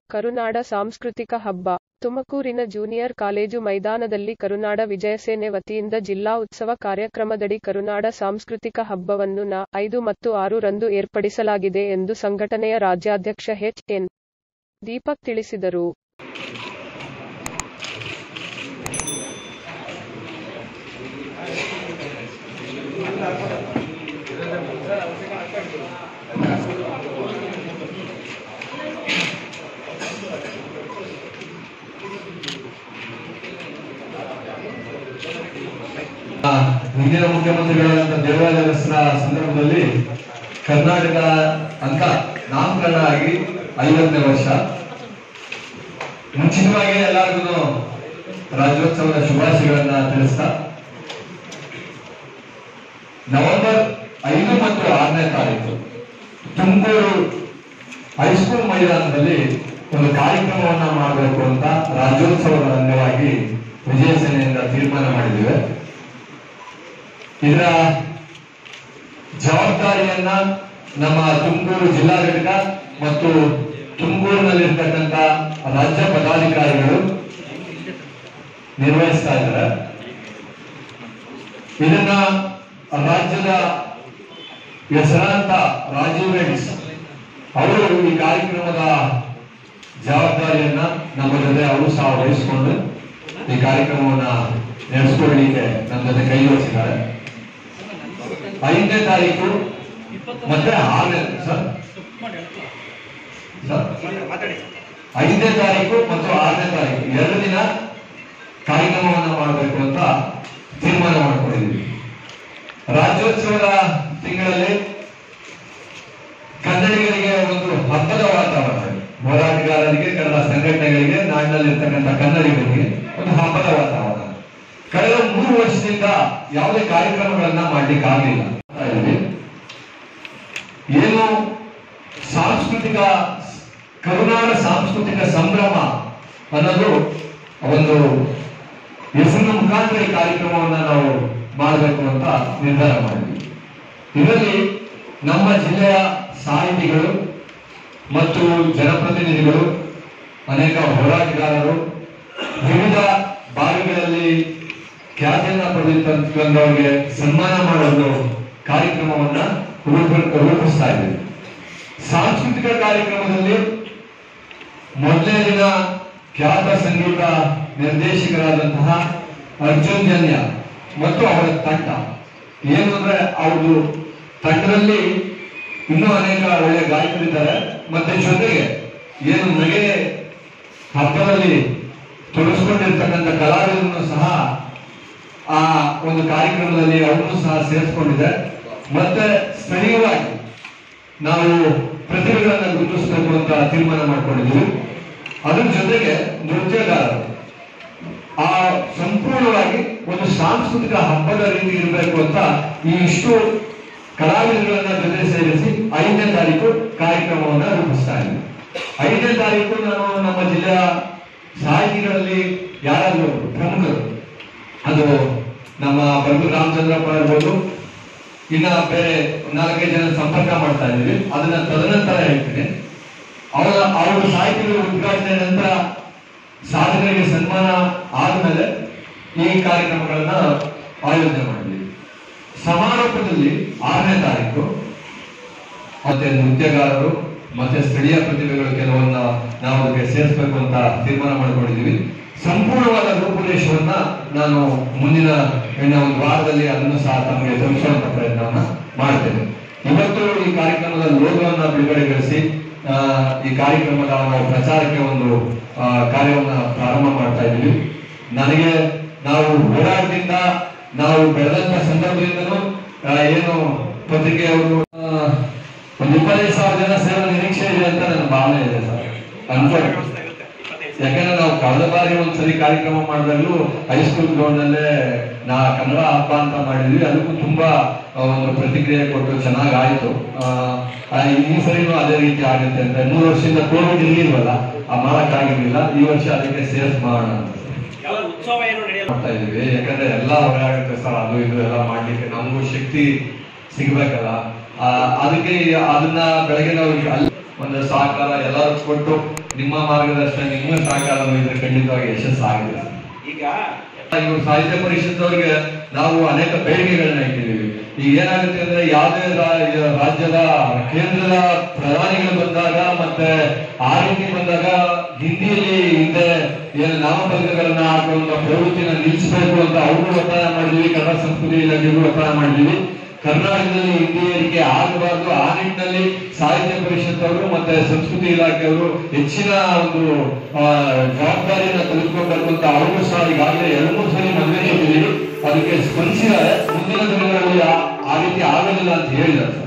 ಕರುನಾಡ ಸಾಂಸ್ಕೃತಿಕ ಹಬ್ಬ ತುಮಕೂರಿನ ಜೂನಿಯರ್ ಕಾಲೇಜು ಮೈದಾನದಲ್ಲಿ ಕರುನಾಡ ವಿಜಯಸೇನೆ ವತಿಯಿಂದ ಜಿಲ್ಲಾ ಉತ್ಸವ ಕಾರ್ಯಕ್ರಮದಡಿ ಕರುನಾಡ ಸಾಂಸ್ಕೃತಿಕ ಹಬ್ಬವನ್ನು ನ ಐದು ಮತ್ತು ಆರು ರಂದು ಏರ್ಪಡಿಸಲಾಗಿದೆ ಎಂದು ಸಂಘಟನೆಯ ರಾಜ್ಯಾಧ್ಯಕ್ಷ ಎಚ್ ಎನ್ ದೀಪಕ್ ತಿಳಿಸಿದರು ಆ, ಹಿಂದಿನ ಮುಖ್ಯಮಂತ್ರಿಗಳಾದಂತ ದೇವಾಲಯ ದಸರಾ ಸಂದರ್ಭದಲ್ಲಿ ಕರ್ನಾಟಕ ಅಂತ ನಾಮಕರಣ ಆಗಿ ಐವತ್ತನೇ ವರ್ಷ ಮುಂಚಿತವಾಗಿ ಎಲ್ಲರಿಗೂ ರಾಜ್ಯೋತ್ಸವದ ಶುಭಾಶಯಗಳನ್ನ ತಿಳಿಸ್ತಾ ನವೆಂಬರ್ ಐದು ಮತ್ತು ಆರನೇ ತಾರೀಕು ತುಮಕೂರು ಹೈಸ್ಕೂಲ್ ಮೈದಾನದಲ್ಲಿ ಒಂದು ಕಾರ್ಯಕ್ರಮವನ್ನ ಮಾಡಬೇಕು ಅಂತ ರಾಜ್ಯೋತ್ಸವದ ಅಂಗವಾಗಿ ವಿಜಯ ಸೇನೆಯಿಂದ ತೀರ್ಮಾನ ಮಾಡಿದ್ದೇವೆ ಇದರ ಜವಾಬ್ದಾರಿಯನ್ನ ನಮ್ಮ ತುಮಕೂರು ಜಿಲ್ಲಾ ಘಟಕ ಮತ್ತು ತುಮಕೂರಿನಲ್ಲಿರ್ತಕ್ಕಂಥ ರಾಜ್ಯ ಪದಾಧಿಕಾರಿಗಳು ನಿರ್ವಹಿಸ್ತಾ ಇದ್ದಾರೆ ಇದನ್ನ ರಾಜ್ಯದ ಹೆಸರಾಂತ ರಾಜೀವ್ ರೆಡ್ಡಿಸ್ ಅವರು ಈ ಕಾರ್ಯಕ್ರಮದ ಜವಾಬ್ದಾರಿಯನ್ನ ನಮ್ಮ ಜೊತೆ ಅವರು ಸಹ ವಹಿಸಿಕೊಂಡು ಈ ಕಾರ್ಯಕ್ರಮವನ್ನ ನಡೆಸ್ಕೊಳ್ಳಿಕ್ಕೆ ನಮ್ಮ ಜೊತೆ ಕೈ ಜೋಡಿಸಿದ್ದಾರೆ ಐದನೇ ತಾರೀಕು ಮತ್ತೆ ಆರನೇ ಸರ್ ಸರ್? ಐದನೇ ತಾರೀಕು ಮತ್ತು ಆರನೇ ತಾರೀಕು ಎರಡು ದಿನ ಕಾರ್ಯಕ್ರಮವನ್ನ ಮಾಡಬೇಕು ಅಂತ ತೀರ್ಮಾನ ಮಾಡ್ಕೊಂಡಿದ್ದೀವಿ ರಾಜ್ಯೋತ್ಸವದ ತಿಂಗಳಲ್ಲಿ ಕನ್ನಡಿಗರಿಗೆ ಒಂದು ಹಬ್ಬದ ವಾತಾವರಣ ಇದೆ. ಹೋರಾಟಗಾರರಿಗೆ ಕನ್ನಡ ಸಂಘಟನೆಗಳಿಗೆ ನಾಡಿನಲ್ಲಿರ್ತಕ್ಕಂಥ ಕನ್ನಡಿಗರಿಗೆ ಒಂದು ಹಬ್ಬದ ವಾತಾವರಣ ಕಳೆದ ಮೂರು ವರ್ಷದಿಂದ ಯಾವುದೇ ಕಾರ್ಯಕ್ರಮಗಳನ್ನ ಮಾಡ್ಲಿಕ್ಕೆ ಆಗಲಿಲ್ಲ ಏನು ಸಾಂಸ್ಕೃತಿಕ ಕರುನಾಡ ಸಾಂಸ್ಕೃತಿಕ ಸಂಭ್ರಮ ಅನ್ನೋದು ಒಂದು ಹೆಸರಿನ ಮುಖಾಂತರ ಈ ಕಾರ್ಯಕ್ರಮವನ್ನ ನಾವು ಮಾಡಬೇಕು ಅಂತ ನಿರ್ಧಾರ ಮಾಡಿದ್ವಿ ಇದರಲ್ಲಿ ನಮ್ಮ ಜಿಲ್ಲೆಯ ಸಾಹಿತಿಗಳು ಮತ್ತು ಜನಪ್ರತಿನಿಧಿಗಳು ಅನೇಕ ಹೋರಾಟಗಾರರು ವಿವಿಧ ಭಾಗಗಳಲ್ಲಿ ಖ್ಯಾತಿಯನ್ನ ಪಡೆದಿರ್ತಕ್ಕಂಥವ್ರಿಗೆ ಸನ್ಮಾನ ಮಾಡಲು ಕಾರ್ಯಕ್ರಮವನ್ನ ರೂಪ- ರೂಪಿಸ್ತಾ ಇದ್ದೀವಿ ಸಾಂಸ್ಕೃತಿಕ ಕಾರ್ಯಕ್ರಮದಲ್ಲಿ ಮೊದಲನೇ ದಿನ ಖ್ಯಾತ ಸಂಗೀತ ನಿರ್ದೇಶಕರಾದಂತಹ ಅರ್ಜುನ್ ಜನ್ಯ ಮತ್ತು ಅವರ ತಂಡ ಏನು ಅಂದ್ರೆ ಅವ್ರದ್ದು ತಂಡದಲ್ಲಿ ಇನ್ನೂ ಅನೇಕ ಒಳ್ಳೆ ಗಾಯಕರಿದ್ದಾರೆ ಮತ್ತೆ ಜೊತೆಗೆ ಏನು ನಗೆ ಹಬ್ಬದಲ್ಲಿ ತೊಡಗಿಸ್ಕೊಂಡಿರ್ತಕ್ಕಂಥ ಕಲಾವಿದರನ್ನು ಸಹ ಆ ಒಂದು ಕಾರ್ಯಕ್ರಮದಲ್ಲಿ ಅವರನ್ನು ಸಹ ಸೇರಿಸ್ಕೊಂಡಿದೆ ಮತ್ತೆ ಸ್ಥಳೀಯವಾಗಿ ನಾವು ಪ್ರತಿಭೆಗಳನ್ನ ಗುರುತಿಸಬೇಕು ಅಂತ ತೀರ್ಮಾನ ಮಾಡ್ಕೊಂಡಿದ್ದೀವಿ ಅದ್ರ ಜೊತೆಗೆ ನೃತ್ಯಗಾರರು ಆ ಸಂಪೂರ್ಣವಾಗಿ ಒಂದು ಸಾಂಸ್ಕೃತಿಕ ಹಬ್ಬದ ರೀತಿ ಇರಬೇಕು ಅಂತ ಈ ಇಷ್ಟು ಕಲಾವಿದರುಗಳನ್ನ ಜೊತೆ ಸೇರಿಸಿ ಐದನೇ ತಾರೀಕು ಕಾರ್ಯಕ್ರಮವನ್ನ ರೂಪಿಸ್ತಾ ಇದ್ದೀವಿ ಐದನೇ ತಾರೀಕು ನಾನು ನಮ್ಮ ಜಿಲ್ಲೆಯ ಸಾಹಿತಿಗಳಲ್ಲಿ ಯಾರಾದ್ರೂ ಪ್ರಮುಖರು ಅದು ನಮ್ಮ ಬರ್ಗು ರಾಮಚಂದ್ರಪ್ಪ ಇರ್ಬೋದು ಇನ್ನ ಬೇರೆ ನಾಲ್ಕೈದು ಜನ ಸಂಪರ್ಕ ಮಾಡ್ತಾ ಇದ್ದೀವಿ ಅದನ್ನ ತದನಂತರ ಹೇಳ್ತೀನಿ ಅವರ ಅವರ ಸಾಹಿತಿಗಳ ಉದ್ಘಾಟನೆ ನಂತರ ಸಾಧಕರಿಗೆ ಸನ್ಮಾನ ಆದ್ಮೇಲೆ ಈ ಕಾರ್ಯಕ್ರಮಗಳನ್ನ ಆಯೋಜನೆ ಮಾಡಿದ್ವಿ ಸಮಾರೋಪದಲ್ಲಿ ಆರನೇ ತಾರೀಕು ಮತ್ತೆ ನೃತ್ಯಗಾರರು ಮತ್ತೆ ಸ್ಥಳೀಯ ಪ್ರತಿಭೆಗಳು ಕೆಲವನ್ನ ನಾವು ಅದಕ್ಕೆ ಸೇರಿಸಬೇಕು ಅಂತ ತೀರ್ಮಾನ ಮಾಡ್ಕೊಂಡಿದ್ದೀವಿ ಸಂಪೂರ್ಣವಾದ ರೂಪುರೇಷವನ್ನ ನಾನು ಮುಂದಿನ ಇನ್ನ ಒಂದು ವಾರದಲ್ಲಿ ಅದನ್ನು ಸಹ ತಮಗೆ ತಲುಪಿಸುವಂತ ಪ್ರಯತ್ನವನ್ನ ಮಾಡ್ತೇನೆ ಇವತ್ತು ಈ ಕಾರ್ಯಕ್ರಮದ ಲೋಗವನ್ನ ಬಿಡುಗಡೆಗೊಳಿಸಿ ಆ, ಈ ಕಾರ್ಯಕ್ರಮದ ನಾವು ಪ್ರಚಾರಕ್ಕೆ ಒಂದು ಆ, ಕಾರ್ಯವನ್ನ ಪ್ರಾರಂಭ ಮಾಡ್ತಾ ಇದ್ದೀವಿ ನನಗೆ ನಾವು ಹೋರಾಟದಿಂದ ನಾವು ಬೆಳೆದಂತ ಸಂದರ್ಭದಿಂದನೂ ಆ, ಏನು ಪತ್ರಿಕೆಯವರು ಆ, ಒಂದು ಇಪ್ಪತ್ತೈದು ಸಾವಿರ ಜನ ಸೇರೋ ನಿರೀಕ್ಷೆ ಇದೆ ಅಂತ ನನ್ನ ಭಾವನೆ ಇದೆ ಸರ್ ಅನ್ಕೊಂಡು ಯಾಕಂದ್ರೆ ನಾವು ಕಳೆದ ಬಾರಿ ಒಂದ್ಸರಿ ಕಾರ್ಯಕ್ರಮ ಮಾಡಿದಾಗಲೂ ಹೈಸ್ಕೂಲ್ ಗ್ರೌಂಡ್ ಅಲ್ಲೇ ನಾ ಕನ್ನಡ ಹಬ್ಬ ಅಂತ ಮಾಡಿದ್ವಿ ಅದಕ್ಕೂ ತುಂಬಾ ಆ, ಒಂದು ಪ್ರತಿಕ್ರಿಯೆ ಕೊಟ್ಟು ಚೆನ್ನಾಗ್ ಆಯ್ತು ಆ, ಆ, ಈ ಸರಿನೂ ಅದೇ ರೀತಿ ಆಗುತ್ತೆ ಅಂತ ಮೂರು ವರ್ಷದಿಂದ ಕೋವಿಡ್ ಇರ್ಲಿಲ್ವಲ್ಲ ಆ ಮಾಡಕ್ ಆಗಿರ್ಲಿಲ್ಲ ಈ ವರ್ಷ ಅದಕ್ಕೆ ಸೇರ್ಸ್ ಮಾಡೋಣ ಅಂತ ಯಾವ ಉತ್ಸವ ಏನು ನಡೆಯಲ್ಲ ಮಾಡ್ತಾ ಇದೀವಿ ಯಾಕಂದ್ರೆ ಎಲ್ಲ ಹೊರಗಾಗುತ್ತೆ ಸರ್ ಅದು ಇದು ಎಲ್ಲ ಮಾಡ್ಲಿಕ್ಕೆ ನಮಗೂ ಶಕ್ತಿ ಸಿಗ್ಬೇಕಲ್ಲ ಆ, ಅದಕ್ಕೆ ಅದನ್ನ ಬೆಳಗ್ಗೆ ನಾವು ಅಲ್ಲಿ ಒಂದು ಸಹಕಾರ ಎಲ್ಲರೂ ಕೊಟ್ಟು ನಿಮ್ಮ ಮಾರ್ಗದರ್ಶನ ನಿಮ್ಮ ಸಹಕಾರ ಇದ್ರೆ ಖಂಡಿತವಾಗಿ ಯಶಸ್ಸಾಗಿದೆ ಈಗ ಇವರು ಸಾಹಿತ್ಯ ಪರಿಷತ್ ಅವರಿಗೆ ನಾವು ಅನೇಕ ಬೇಡಿಕೆಗಳನ್ನ ಇಟ್ಟಿದ್ದೀವಿ ಈಗ ಏನಾಗುತ್ತೆ ಅಂದ್ರೆ ಯಾವುದೇ ರಾ- ರಾಜ್ಯದ ಕೇಂದ್ರದ ಪ್ರಧಾನಿಗಳು ಬಂದಾಗ ಮತ್ತೆ ಆ ರೀತಿ ಬಂದಾಗ ಹಿಂದಿಯಲ್ಲಿ ಹಿಂದೆ ಏನು ನಾಮಫಲಕಗಳನ್ನ ಹಾಕುವಂತ ಪ್ರವೃತ್ತಿನ ನಿಲ್ಲಿಸಬೇಕು ಅಂತ ಅವರು ಒತ್ತಾಯ ಮಾಡಿದ್ವಿ ಕನ್ನಡ ಸಂಸ್ಕೃತಿ ಇಲಾಖೆಗೂ ಒತ್ತಾಯ ಮಾಡಿದ್ವಿ ಕರ್ನಾಟಕದಲ್ಲಿ ಹಿಂದಿ ಏರಿಕೆ ಆಗಬಾರ್ದು ಆ ನಿಟ್ಟಿನಲ್ಲಿ ಸಾಹಿತ್ಯ ಪರಿಷತ್ ಅವರು ಮತ್ತೆ ಸಂಸ್ಕೃತಿ ಇಲಾಖೆಯವರು ಹೆಚ್ಚಿನ ಒಂದು ಆ, ಜವಾಬ್ದಾರಿಯನ್ನ ತೆಗೆದುಕೊಳ್ಬೇಕು ಅಂತ ಅವರು ಸಹ ಈಗಾಗಲೇ ಎರಡು ಮೂರು ಸಲ ಮನವಿ ಕೊಟ್ಟಿದ್ದೀವಿ ಅದಕ್ಕೆ ಸ್ಪಂದಿಸಿದ್ದಾರೆ ಮುಂದಿನ ದಿನಗಳಲ್ಲಿ ಆ- ಆ ರೀತಿ ಆಗೋದಿಲ್ಲ ಅಂತ ಹೇಳಿದ್ದಾರೆ ಸರ್